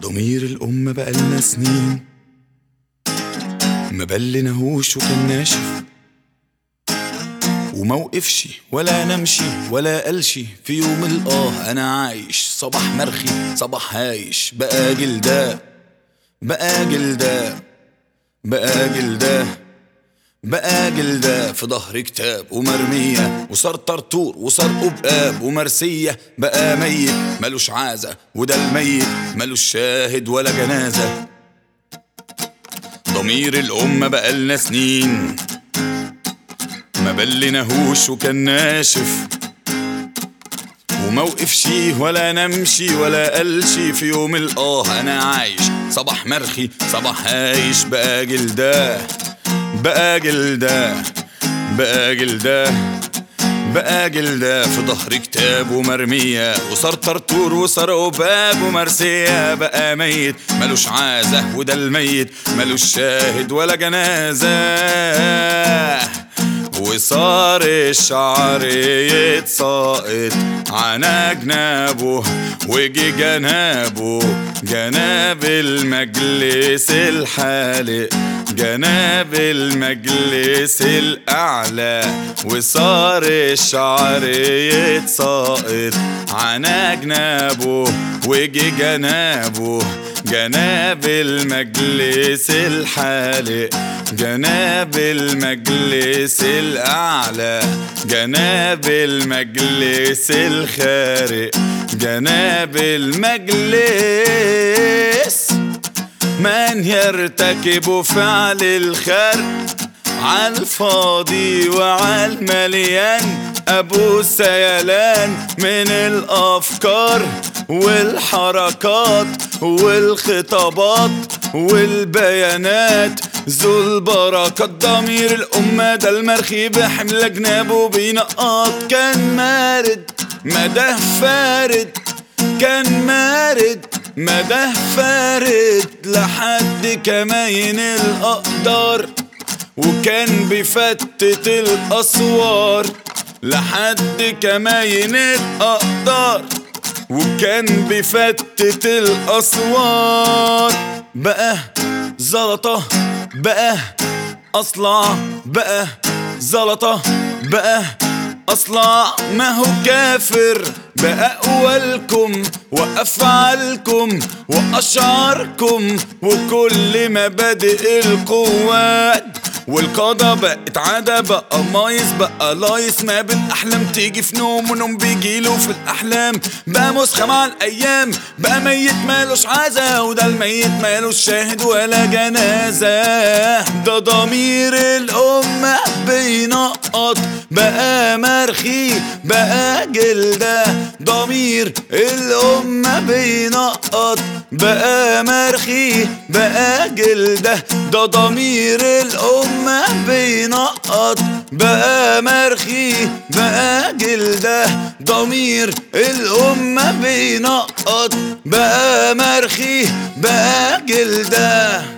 ضمير الأمة بقالنا سنين مبلناهوش وكان ناشف وموقفش ولا نمشي ولا قالش في يوم الآه أنا عايش صباح مرخي صباح هايش بقى جلدة بقى جلدة بقى جلدة بقى جلدة في ظهر كتاب ومرمية وصار طرطور وصار قبقاب ومرسية بقى ميت ملوش عازة وده الميت ملوش شاهد ولا جنازة ضمير الأمة بقالنا سنين ما بلناهوش وكان ناشف وموقفش ولا نمشي ولا قالش في يوم الآه أنا عايش صباح مرخي صباح هايش بقى جلده بقى جلده بقى جلده بقى جلده في ظهر كتاب ومرمية وصار طرطور وصار قباب ومرسية بقى ميت ملوش عازة وده الميت ملوش شاهد ولا جنازة وصار الشعر يتساقط عن جنابه وجي جنابه جناب المجلس الحالق جناب المجلس الأعلى وصار الشعر يتساقط عن جنابه وجي جنابه جناب المجلس الحالق جناب المجلس الأعلى جناب المجلس الخارق جناب المجلس من يرتكب فعل الخرق عالفاضي وعالمليان أبو سيلان من الأفكار والحركات والخطابات والبيانات ذو البركات ضمير الأمة ده المرخي بحمل جنابه بينقط كان مارد مده فارد كان مارد مده فارد لحد كماين الأقدار وكان بيفتت الأسوار لحد كماين الأقدار وكان بيفتت الأسوار بقى زلطة بقى أصلع بقى زلطة بقى أصلع ما هو كافر بأقوالكم وأفعالكم وأشعاركم وكل مبادئ القوات والقادة بقت عادة بقى مايس بقى لايس ما بالأحلام تيجي في نوم ونوم بيجيله في الأحلام بقى مسخة مع الأيام بقى ميت مالوش عازة وده الميت مالوش شاهد ولا جنازة ده ضمير الأمة بينقط بقى مرخي بقى جلدة ضمير الأمة بينقط بقى مرخي بقى جلدة ده ضمير الأمة بينقط بقى مرخي بقى جلدة ضمير الأمة بينقط بقى مرخي بقى جلده